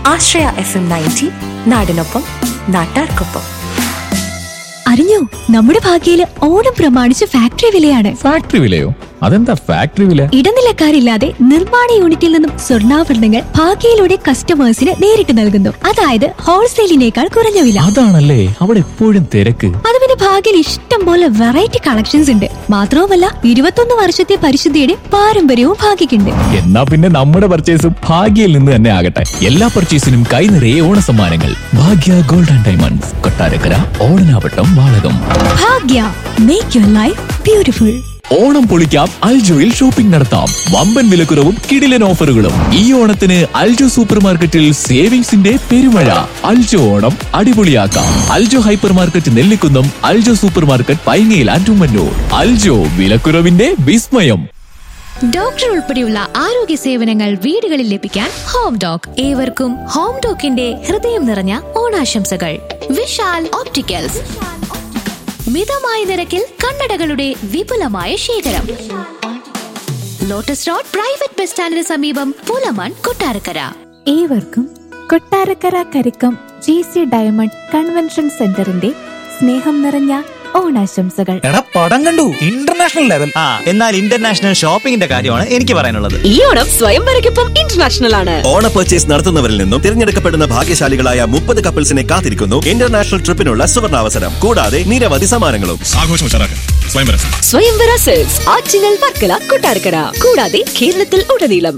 ആശ്രയ F M ninety നാടിനൊപ്പം നാട്ടാർക്കൊപ്പം അറിഞ്ഞോ നമ്മുടെ ഭാഗ്യയില് ഓണം പ്രമാണിച്ച് ഫാക്ടറി വിലയാണ് ഫാക്ടറി വിലയോ അതെന്താ ഫാക്ടറി വില ഇടനിലക്കാരില്ലാതെ നിർമ്മാണ യൂണിറ്റിൽ നിന്നും സ്വർണ്ണാഭരണങ്ങൾ ഭാഗ്യയിലൂടെ കസ്റ്റമേഴ്സിന് നേരിട്ട് നൽകുന്നു അതായത് ഹോൾസെയിലിനേക്കാൾ കുറഞ്ഞ വില അതാണല്ലേ അവിടെ എപ്പോഴും തിരക്ക് അത് പിന്നെ ഭാഗ്യയിൽ ഇഷ്ടം പോലെ വെറൈറ്റി കളക്ഷൻസ് ഉണ്ട് മാത്രവുമല്ല ഇരുപത്തൊന്ന് വർഷത്തെ പരിശുദ്ധിയുടെ പാരമ്പര്യവും ഭാഗ്യക്കുണ്ട് എന്നാ പിന്നെ നമ്മുടെ പർച്ചേസും ഭാഗ്യയിൽ നിന്ന് തന്നെ ആകട്ടെ എല്ലാ പർച്ചേസിനും കൈ നിറയെ ഓണ സമ്മാനങ്ങൾ Bhagya gold and diamonds Kottarakkara Odanavattom Valakom Bhagya make your life beautiful Onam പൊളിക്കാം അൽജോയിൽ ഷോപ്പിംഗ് നടത്താം വമ്പൻ വിലക്കുറവും കിടിലൻ ഓഫറുകളും ഈ ഓണത്തിന് അൽജോ സൂപ്പർ മാർക്കറ്റിൽ സേവിങ്സിന്റെ പെരുമഴ അൽജോ ഓണം അടിപൊളിയാക്കാം Aljo hyper market Nellikunnam Aljo super market പൈങ്ങയിൽ ആൻഡുമന്നൂർ അൽജോ വിലക്കുറവിന്റെ വിസ്മയം ഡോക്ടർ ഉൾപ്പെടെയുള്ള ആരോഗ്യ സേവനങ്ങൾ വീടുകളിൽ ലഭിക്കാൻ ഹോം ഡോക് ഏവർക്കും ഹോം ഡോക്കിന്റെ ഹൃദയം നിറഞ്ഞ ഓണാശംസകൾ വിശാൽ ഓപ്റ്റിക്കൽസ് മിതമായ നിരക്കിൽ കണ്ണടകളുടെ വിപുലമായ ശേഖരം ലോട്ടസ് റോഡ് പ്രൈവറ്റ് ബസ് സ്റ്റാൻഡിന് സമീപം പൂലമാൻ കൊട്ടാരക്കര ഏവർക്കും Kottarakkara Karikkam G C diamond convention സെന്ററിന്റെ സ്നേഹം നിറഞ്ഞ ഓണാശംസകൾ എടാ പടം കണ്ടു ഇന്റർനാഷണൽ ലെവൽ ആ എന്നാൽ ഇന്റർനാഷണൽ ഷോപ്പിംഗിന്റെ കാര്യമാണ് എനിക്ക് പറയാനുള്ളത് ഈ ഓണം സ്വയംവരയ്ക്കൊപ്പം ഇന്റർനാഷണൽ ആണ് ഓണ പർച്ചേസ് നടത്തുന്നവരിൽ നിന്നും തിരഞ്ഞെടുക്കപ്പെടുന്ന ഭാഗ്യശാലികളായ മുപ്പത് കപ്പിൾസിനെ കാത്തിരിക്കുന്നു ഇന്റർനാഷണൽ ട്രിപ്പിനുള്ള സുവർണാവസരം കൂടാതെ നിരവധി സമ്മാനങ്ങളും സ്വയംവര സെൽസ് ആറ്റിങ്ങൽ വർക്കല കൊട്ടാരക്കര കൂടാതെ കേരളത്തിൽ ഉടനീളം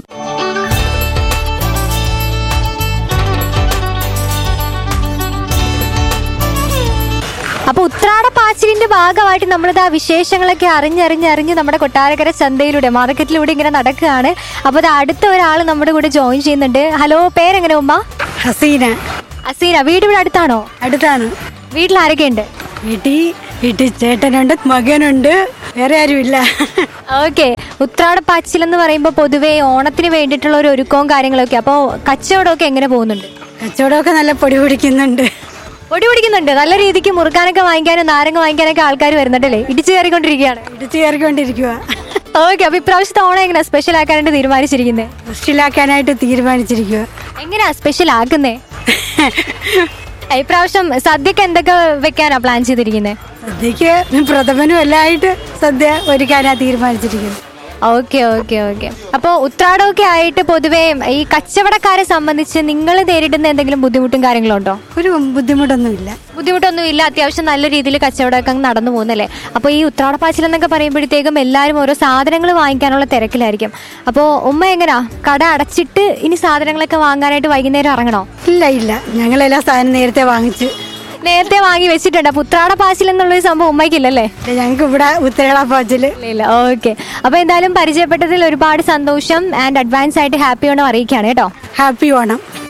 അപ്പൊ ഉത്രാട പാച്ചിലിന്റെ ഭാഗമായിട്ട് നമ്മളിത് ആ വിശേഷങ്ങളൊക്കെ അറിഞ്ഞറിഞ്ഞറിഞ്ഞ് നമ്മുടെ കൊട്ടാരക്കര ചന്തയിലൂടെ മാർക്കറ്റിലൂടെ ഇങ്ങനെ നടക്കുകയാണ് അപ്പൊ അത് അടുത്ത ഒരാൾ നമ്മുടെ കൂടെ ജോയിൻ ചെയ്യുന്നുണ്ട് ഹലോ പേരെങ്ങനെ ഉമ്മ ഹസീന അസീന വീട് ഇവിടെ അടുത്താണോ അടുത്താണ് വീട്ടിൽ ആരൊക്കെ ഉണ്ട് വീട്ടിൽ വീട്ടിൽ ചേട്ടനുണ്ട് മകനുണ്ട് വേറെ ആരുമില്ല ഓക്കെ ഉത്രാട പാച്ചിൽ എന്ന് പറയുമ്പോൾ പൊതുവേ ഓണത്തിന് വേണ്ടിയിട്ടുള്ള ഒരു ഒരുക്കവും കാര്യങ്ങളൊക്കെ അപ്പോൾ കച്ചവടമൊക്കെ എങ്ങനെ പോകുന്നുണ്ട് കച്ചവടമൊക്കെ നല്ല പൊടി പിടിക്കുന്നുണ്ട് പൊടി പിടിക്കുന്നുണ്ട് നല്ല രീതിക്ക് മുറുക്കാനൊക്കെ വാങ്ങിക്കാനും നാരങ്ങ വാങ്ങിക്കാനൊക്കെ ആൾക്കാർ വരുന്നുണ്ടല്ലേ ഇടിച്ചു കയറിക്കൊണ്ടിരിക്കുകയാണ് ഇടിച്ചു കയറിക്കൊണ്ടിരിക്കുക ഓക്കെ അപ്പൊ ഇപ്രാവശ്യത്തെ ഓണം എങ്ങനെയാ സ്പെഷ്യൽ ആക്കാനായിട്ട് തീരുമാനിച്ചിരിക്കുന്നത് സ്പെഷ്യലാക്കാനായിട്ട് തീരുമാനിച്ചിരിക്കുക എങ്ങനെയാ സ്പെഷ്യൽ ആക്കുന്നേ ഇപ്രാവശ്യം സദ്യക്ക് എന്തൊക്കെ വെക്കാനാ പ്ലാൻ ചെയ്തിരിക്കുന്നത് സദ്യക്ക് പ്രഥമനും എല്ലാം ആയിട്ട് സദ്യ ഒരുക്കാനാ തീരുമാനിച്ചിരിക്കുന്നത് ഓക്കെ ഓക്കെ ഓക്കെ അപ്പോൾ ഉത്രാടമൊക്കെ ആയിട്ട് പൊതുവേ ഈ കച്ചവടക്കാരെ സംബന്ധിച്ച് നിങ്ങൾ നേരിടുന്ന എന്തെങ്കിലും ബുദ്ധിമുട്ടും കാര്യങ്ങളും ഉണ്ടോ ഒരു ബുദ്ധിമുട്ടൊന്നുമില്ല ബുദ്ധിമുട്ടൊന്നും ഇല്ല അത്യാവശ്യം നല്ല രീതിയിൽ കച്ചവടമൊക്കെ അങ്ങ് നടന്നു പോകുന്നല്ലേ അപ്പോൾ ഈ ഉത്രാടപ്പാച്ചിൽ എന്നൊക്കെ പറയുമ്പോഴത്തേക്കും എല്ലാവരും ഓരോ സാധനങ്ങൾ വാങ്ങിക്കാനുള്ള തിരക്കിലായിരിക്കും അപ്പോൾ ഉമ്മ എങ്ങനാ കട അടച്ചിട്ട് ഇനി സാധനങ്ങളൊക്കെ വാങ്ങാനായിട്ട് വൈകുന്നേരം ഇറങ്ങണോ ഇല്ല ഇല്ല ഞങ്ങളെല്ലാം സാധനം നേരത്തെ വാങ്ങിച്ചു നേരത്തെ വാങ്ങി വെച്ചിട്ടുണ്ട് അപ്പൊ ഉത്രാട പാച്ചിൽ എന്നുള്ളൊരു സംഭവം ഉമ്മയ്ക്കില്ലല്ലേ ഞങ്ങൾക്ക് ഇവിടെ ഉത്തരേള പാച്ചില് ഇല്ല ഓക്കെ അപ്പൊ എന്തായാലും പരിചയപ്പെട്ടതിൽ ഒരുപാട് സന്തോഷം ആൻഡ് അഡ്വാൻസ് ആയിട്ട് ഹാപ്പി ഓണം അറിയിക്കുകയാണ് കേട്ടോ ഹാപ്പി ഓണം